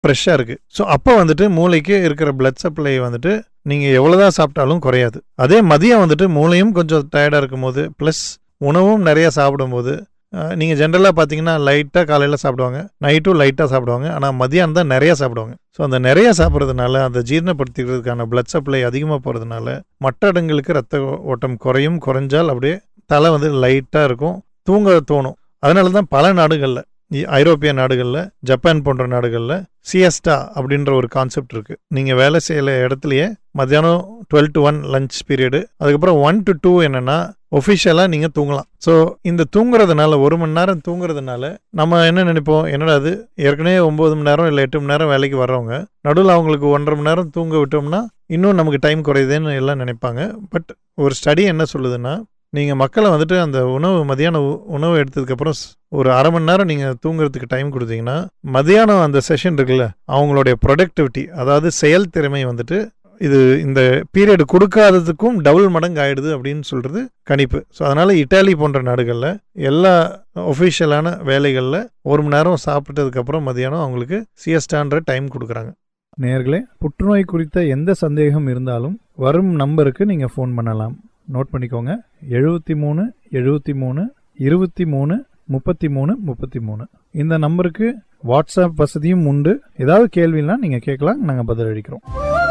ஃப்ரெஷ்ஷாக இருக்குது ஸோ அப்போ வந்துட்டு மூளைக்கு இருக்கிற பிளட் சப்ளை வந்துட்டு நீங்கள் எவ்வளோதான் சாப்பிட்டாலும் குறையாது அதே மதியம் வந்துட்டு மூளையும் கொஞ்சம் டயர்டாக இருக்கும்போது ப்ளஸ் உணவும் நிறைய சாப்பிடும்போது நீங்கள் ஜென்ரலாக பார்த்தீங்கன்னா லைட்டாக காலையில் சாப்பிடுவாங்க நைட்டும் லைட்டாக சாப்பிடுவாங்க ஆனால் மதியானம் தான் நிறைய சாப்பிடுவாங்க ஸோ அந்த நிறைய சாப்பிட்றதுனால அந்த ஜீரணப்படுத்திக்கிறதுக்கான பிளட் சப்ளை அதிகமாக போகிறதுனால மற்ற இடங்களுக்கு ரத்த ஓட்டம் குறையும் குறைஞ்சால் அப்படியே தலை வந்து லைட்டாக இருக்கும் தூங்க தோணும் அதனால தான் பல நாடுகளில் ஐரோப்பிய நாடுகளில் ஜப்பான் போன்ற நாடுகளில் சிஎஸ்டா அப்படின்ற ஒரு கான்செப்ட் இருக்குது நீங்கள் வேலை செய்யற இடத்துலையே மத்தியானம் twelve to one lunch period அதுக்கப்புறம் ஒன் டு டூ என்னென்னா ஒஃபிஷியலாக நீங்கள் தூங்கலாம் ஸோ இந்த தூங்குறதுனால ஒரு மணி நேரம் தூங்குறதுனால நம்ம என்ன நினைப்போம் என்னடா அது ஏற்கனவே ஒம்பது மணி நேரம் இல்லை எட்டு மணி நேரம் வேலைக்கு வர்றவங்க நடுவில் அவங்களுக்கு ஒன்றரை மணி நேரம் தூங்க விட்டோம்னா இன்னும் நமக்கு டைம் குறையுதுன்னு எல்லாம் நினைப்பாங்க பட் ஒரு ஸ்டடி என்ன சொல்லுதுன்னா நீங்கள் மக்களை வந்துட்டு அந்த உணவு மதியான உ- உணவு எடுத்ததுக்கப்புறம் ஸ்- ஒரு அரை மணி நேரம் நீங்கள் தூங்குறதுக்கு டைம் கொடுத்தீங்கன்னா மதியானம் அந்த செஷன் இருக்குல்ல அவங்களுடைய ப்ரொடக்டிவிட்டி அதாவது செயல்திறமை வந்துட்டு இது இந்த பீரியட் கொடுக்காததுக்கும் டபுள் மடங்கு ஆயிடுது அப்படின்னு சொல்கிறது கணிப்பு ஸோ அதனால் இட்டாலி போன்ற நாடுகளில் எல்லா ஒஃபிஷியலான வேலைகளில் ஒரு மணி நேரம் சாப்பிட்டதுக்கப்புறம் மதியானம் அவங்களுக்கு சிஎஸ்டான்ற டைம் கொடுக்குறாங்க நேர்களே புற்றுநோய் குறித்த எந்த சந்தேகம் இருந்தாலும் வரும் நம்பருக்கு நீங்கள் ஃபோன் பண்ணலாம் நோட் பண்ணிக்கோங்க எழுபத்தி மூணு எழுபத்தி மூணு இருபத்தி மூணு முப்பத்தி மூணு முப்பத்தி மூணு இந்த நம்பருக்கு வாட்ஸ்அப் வசதியும் உண்டு ஏதாவது கேள்வினா நீங்கள் கேட்கலாம் நாங்கள் பதிலளிக்கிறோம்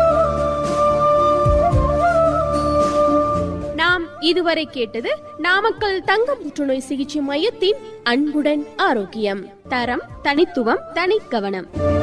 நாம் இதுவரை கேட்டது நாமக்கல் தங்க புற்றுநோய் சிகிச்சை மையத்தின் அன்புடன் ஆரோக்கியம் தரம் தனித்துவம் தனிக்கவனம்